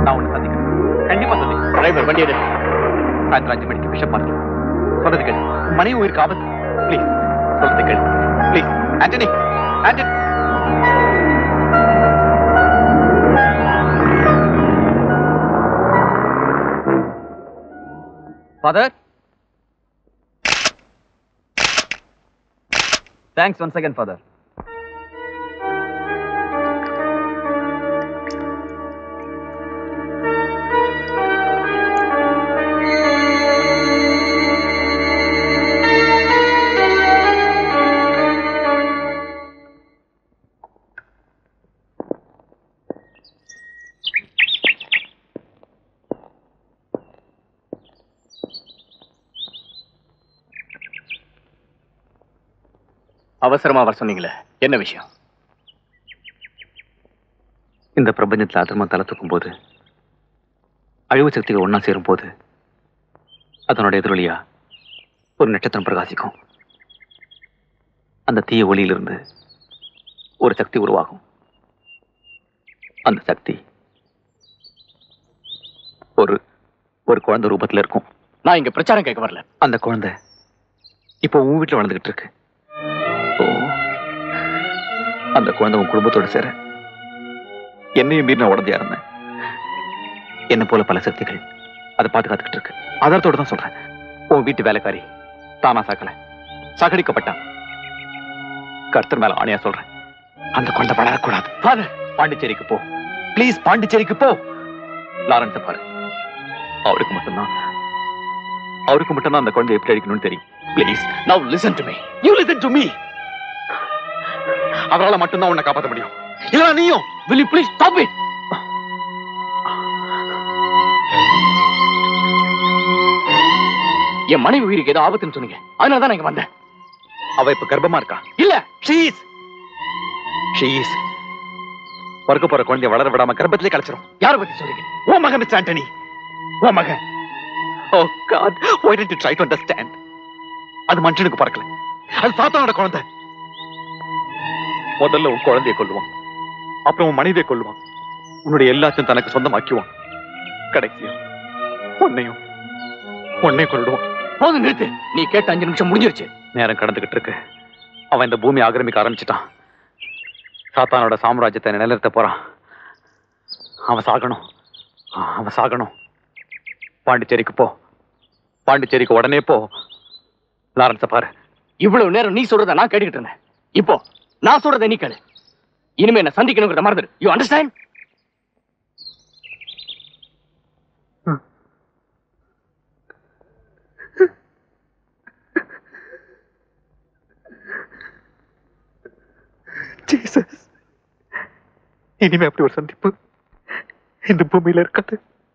நான் உன்னை சந்திக்கிறேன் கண்டிப்பா சந்திக்கிறேன் டிரைவர் வண்டி எடு சாயந்தரம் அஞ்சு மணிக்கு பிஷப் பார்க்கலாம் சொல்றது கேளு மனைவி உயிருக்கு ஆபத்து ப்ளீஸ் சொல்றது கேளு please Antony Antony father thanks one second father அவசரமா வர சொன்னீங்களே என்ன விஷயம் இந்த பிரபஞ்சத்துல அதர்மம் தலை தூக்கும் போது அழிவு சக்திகள் ஒண்ணா சேரும் போது அதனோட எதிரொலியா ஒரு நட்சத்திரம் பிரகாசிக்கும் அந்த தீய ஒளியிலிருந்து ஒரு சக்தி உருவாகும் அந்த சக்தி ஒரு ஒரு குழந்தை ரூபத்துல இருக்கும் நான் இங்க பிரச்சாரம் கேட்க வரல அந்த குழந்தை இப்போ உன் வீட்டுல வளர்ந்துகிட்டு இருக்கு ஓ அந்த குழந்தை உன் குடும்பத்தோட சேர என்னையும் மீறி நான் உடந்தையா இருந்தேன் என்ன போல பல சக்திகள் அதை பாதுகாத்துக்கிட்டு இருக்கு ஆதாரத்தோட தான் சொல்றேன் உன் வீட்டு வேலைக்காரி தானா சாக்கல சாகடிக்கப்பட்டான் கர்த்தர் மேல ஆணையா சொல்றேன் அந்த குழந்தை வளரக்கூடாது Father, பாண்டிச்சேரிக்கு போ ப்ளீஸ் பாண்டிச்சேரிக்கு போ லாரன்ஸை பாரு அவருக்கு மட்டும்தான் அவருக்கு மட்டும்தான் அந்த குழந்தை எப்படி அடிக்கணும்னு தெரியும் please now listen to me you listen to me அவரால மட்டும்தான் உன்னை காப்பாற்ற முடியும் இல்ல நீயும் will you please stop it என் மனைவி உயிருக்கு ஏதோ ஆபத்துன்னு சொன்னீங்க அதனால தான் நான் இங்க வந்தேன் அவ இப்ப கர்ப்பமா இருக்கா இல்ல ஷீஸ் ஷீஸ் பிறக்க போற குழந்தைய வளர விடாம கர்ப்பத்திலே கலைச்சிரும் யார பத்தி சொல்றீங்க ஓ மகன் மிஸ்டர் ஆண்டனி ஓ மகன் oh God why didn't you try to understand அது மனுஷனுக்கு பிறக்கல அது சாத்தானோட குழந்தை முதல்ல உன் குழந்தைய கொல்லுவான் அப்புறம் உன் மனைவியை கொல்லுவான் உன்னுடைய எல்லாத்தையும் தனக்கு சொந்தமாக்கிவான் கடைசியா உன்னையும் உன்னையும் கொல்லுவான் போதும் நிறுத்து நீ கேட்ட அஞ்சு நிமிஷம் முடிஞ்சிருச்சு நேரம் கடந்துகிட்டு இருக்கு அவன் இந்த பூமி ஆக்கிரமிக்க ஆரம்பிச்சிட்டான் சாத்தானோட சாம்ராஜ்யத்தை நிலைநிறுத்த போறான் அவன் சாகணும் அவன் சாகணும் பாண்டிச்சேரிக்கு போ பாண்டிச்சேரிக்கு உடனே போ லாரன்ஸ பாரு இவ்வளவு நேரம் நீ சொல்றத நான் கேட்டுக்கிட்டு இருந்தேன் இப்போ நான் சொல்றத நீ கேளு இனிமே என்ன சந்திக்கணுங்கிறத மறந்துடு யூ அண்டர்ஸ்டாண்ட் ஜீசஸ் இனிமே அப்படி ஒரு சந்திப்பு இந்த பூமியில இருக்காது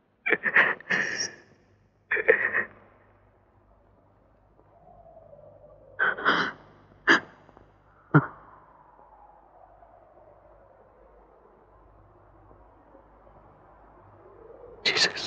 Jesus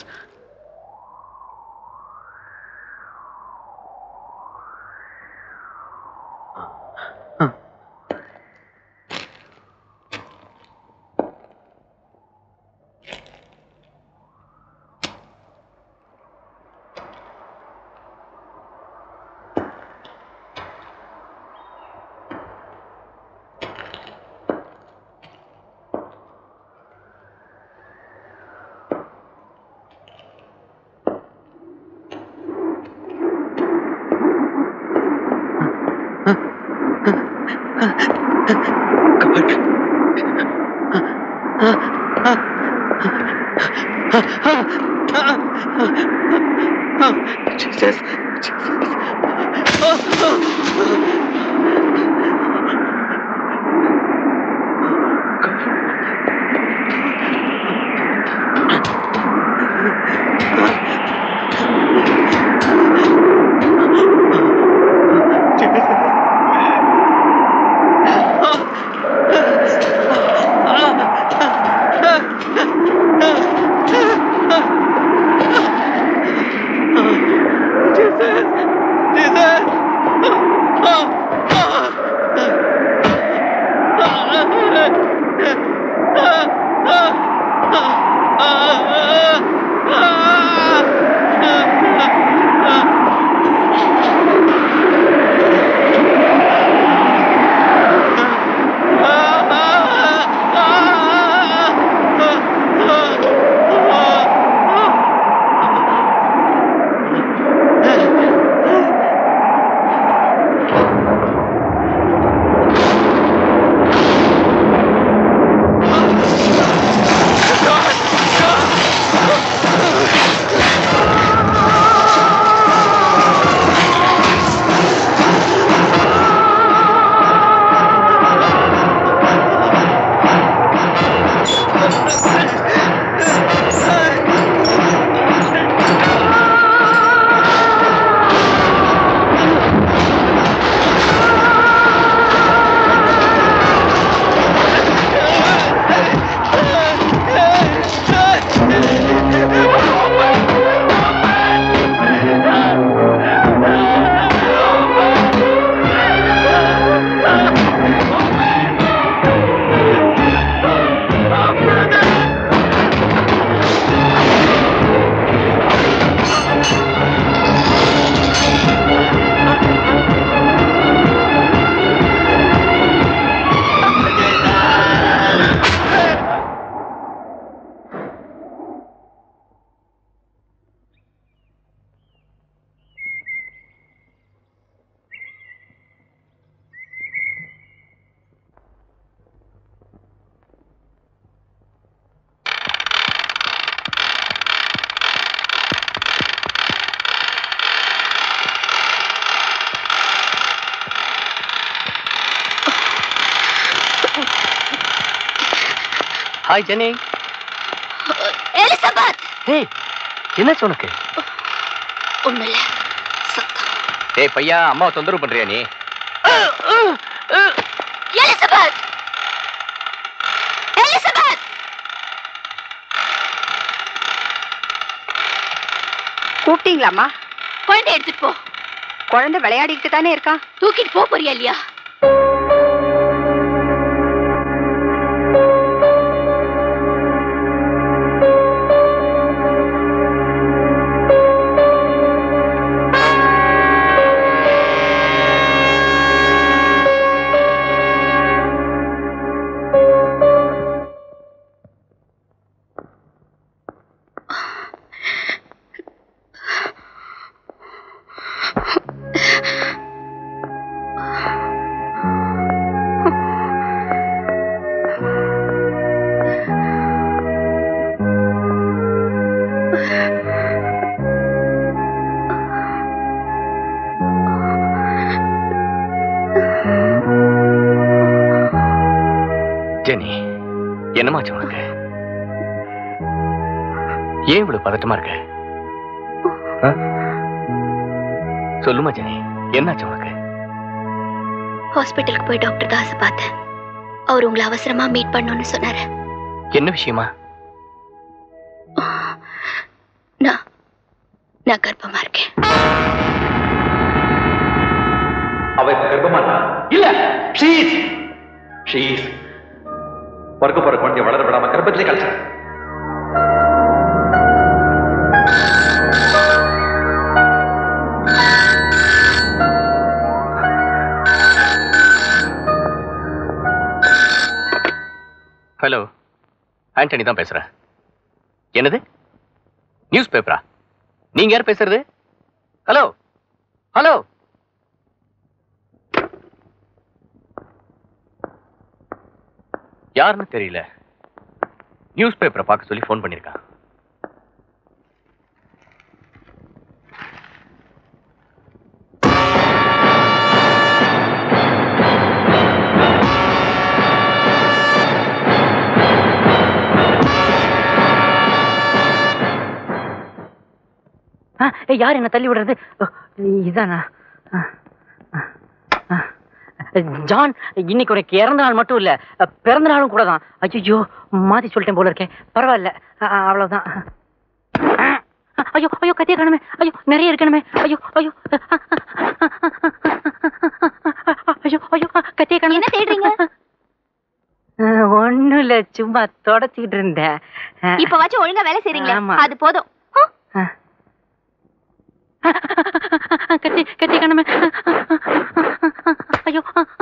Jesus. Hi Jeni Elizabeth ஏய் என்னாச்சு உனக்கு ஒண்ணுல சத்தம் ஏய் பையா அம்மாவை தொந்தரவு பண்றியா நீ எலிசபெத் எலிசபெத் கூப்பிட்டீங்களாம்மா குழந்தை எடுத்துட்டு போ குழந்தை விளையாடிக்கிட்டு தானே இருக்கா தூக்கிட்டு போ போறியா இல்லையா ஜெனி என்னமாச்சு உனக்கு ஏன் இவ்வளவு பதட்டமா இருக்க ஆ? சொல்லுமா ஜெனி என்னாச்சு உனக்கு ஹாஸ்பிட்டலுக்கு போய் டாக்டர் தாஸ பார்த்தேன் அவர் உங்களை அவசரமா மீட் பண்ணணும்னு சொன்னாரு என்ன விஷயமா நான் நான் கர்ப்பமா இருக்கேன் அவ இப்ப கர்ப்பமா இருக்கா? இல்ல ஷீஸ் ஷீஸ் பிறக்க போற குழந்தைய வளர விடாம கர்ப்பத்திலே கழிச்சா ஹலோ ஆண்டனி தான் பேசுறேன் என்னது நியூஸ் பேப்பரா நீங்க யார் பேசுறது ஹலோ ஹலோ யாருன்னு தெரியல நியூஸ் பேப்பரை பார்க்க சொல்லி ஃபோன் பண்ணிருக்கான் ஆ, ஏய், யார் என்ன தள்ளி விடுறது ஓ, இதானா ஆ, ஆ, ஆ. ஜான் இன்னைக்கு உனக்கு இறந்த நாள் மட்டும் இல்ல பிறந்த நாளும் கூட தான் ஐயோ மாத்தி சொல்லிட்டேன் போல இருக்கேன் பரவாயில்ல ஆ, ஆ, அவ்வளவுதான் ஆ, ஐயோ ஐயோ கத்திய காணுமே ஐயோ நிறைய இருக்கணுமே ஐயோ ஐயோ ஐயோ ஐயோ கத்திய காணுமே என்ன தேடுறீங்க? ஒண்ணும் இல்ல சும்மா தொடச்சிக்கிட்டு இருந்தேன் ஆ, இப்ப வச்சு ஒழுங்கா வேலை செய்றீங்களே ஆமா. அது போதும் ஹம். ஆ. கத்தி கத்தி கண்ணமே ஐயோ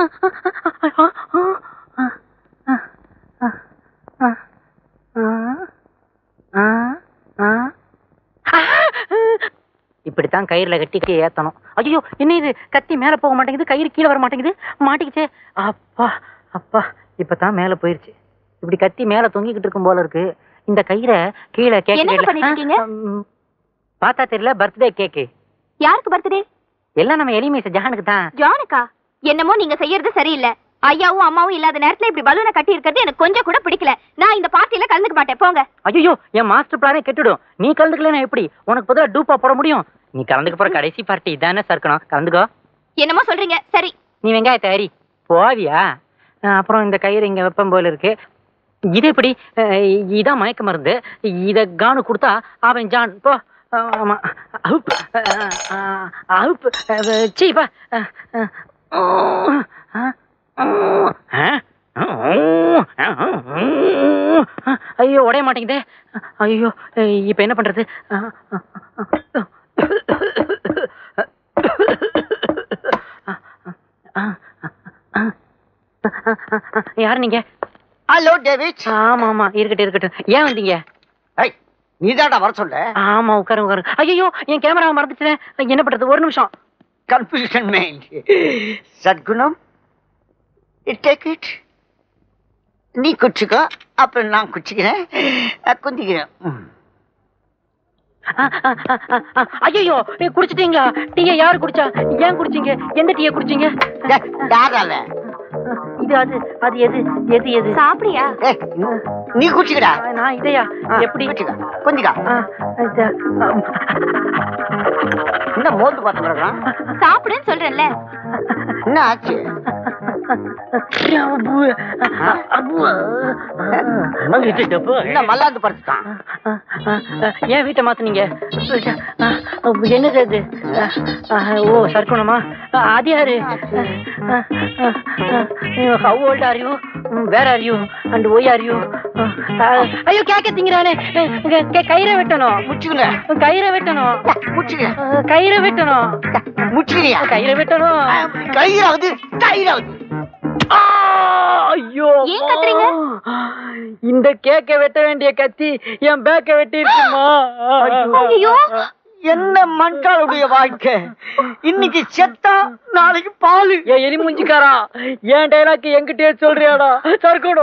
இப்படித்தான் கயிறுல கட்டி கட்டி ஏத்தணும் ஐயோ என்ன இது கத்தி மேல போக மாட்டேங்குது கயிறு கீழே வர மாட்டேங்குது மாட்டிக்கிச்சே அப்பா அப்பா இப்பதான் மேல போயிருச்சு இப்படி கத்தி மேல தொங்கிக்கிட்டு இருக்கும் போல இருக்கு இந்த கயிறை கீழே என்னங்க பண்ணிட்டு இருக்கீங்க? கேக்கு பார்த்தா தெரியல பர்த்டே கேக்கு யாருக்கு பர்த்டே எல்லாம் நம்ம எளிமை ஜஹானுக்கு தான் ஜானுக்கா என்னமோ நீங்க செய்யறது சரியில்லை ஐயாவும் அம்மாவும் இல்லாத நேரத்துல இப்படி பலூனை கட்டி இருக்கிறது எனக்கு கொஞ்சம் கூட பிடிக்கல நான் இந்த பார்ட்டியில கலந்துக்க மாட்டேன் போங்க ஐயோ என் மாஸ்டர் பிளானே கெட்டுடும் நீ கலந்துக்கலனா எப்படி உனக்கு பதிலா டூப்பா போட முடியும் நீ கலந்துக்க போற கடைசி பார்ட்டி இதானே சர்க்கணும் கலந்துக்கோ என்னமோ சொல்றீங்க சரி நீ வெங்காயத்தை அரி போவியா அஹ் அப்புறம் இந்த கயிறு இங்க வெப்பம் போல இருக்கு இது எப்படி அஹ் இதான் மயக்க மருந்து இத கானு கொடுத்தா அவன் ஜான் போ அஹ் ஆமா அவுப் அஹ் அஹ் அவுப் அஹ் சீ பா அஹ் அஹ் அஹ் அஹ் அஹ் அஹ் ஐயோ உடைய மாட்டேங்குதே ஐயோ இப்ப என்ன பண்றது யார் நீங்க ஹலோ டேவிட் ஆமா ஆமா இருக்கட்டும் இருக்கட்டும் ஏன் வந்தீங்க ஐய் நீதாடா வர சொல்ல ஆமா உட்காரு உட்காரு ஐயோ என் கேமரா மறந்துட்டேன் என்ன பண்றது ஒரு நிமிஷம் confusion mind Sadgunam take it நீ குச்சிக்கோ அப்புறம் நான் குச்சிக்கிறேன் அஹ், குந்திக்கிறேன் ம். ஐயோ நீ குடிச்சிட்டீங்களா டீயை யாரு குடிச்சா ஏன் குடிச்சீங்க எந்த டீயை குடிச்சீங்க டே, யாரால இது அது அது எது எது எது சாப்பிடியா ஏய், நீ குடிச்சுக்கடா நான் இதையா ஆ, எப்படி குடிச்சுக்க கொஞ்சிக்கா ஆ, இது, என்ன மோந்து பார்த்து கிடக்குறான் சாப்பிடுன்னு சொல்றேன்ல என்ன ஆச்சு என்ன மல்லாந்து படுத்துட்டான் ஏன் வீட்டை மாத்துனீங்க என்னது அது ஓ சர்க்குணமா அது யாரு how old are you where are you and why are you ஐயோ கேக்க திங்கிறானே கயிறை வெட்டணும் முச்சுக்கல கயிறை வெட்டணும் முச்சுக்க கயிறை வெட்டணும் முச்சுக்கிறியா கயிறை வெட்டணும் கையாவது கையாவது ஆ, ஐயோ ஏன் கத்துறீங்க? இந்த கேக்க வெட்ட வேண்டிய கத்தி என் பேக்க வெட்டிருச்சுமா ஐயோ என்ன மண்டாளுடைய வாழ்க்கை இன்னைக்கு செத்தா நாளைக்கு பாலு ஏன் எலி மூஞ்சிக்காரா என் டைலாக் என்கிட்டயே சொல்றியாடா சர்க்கோட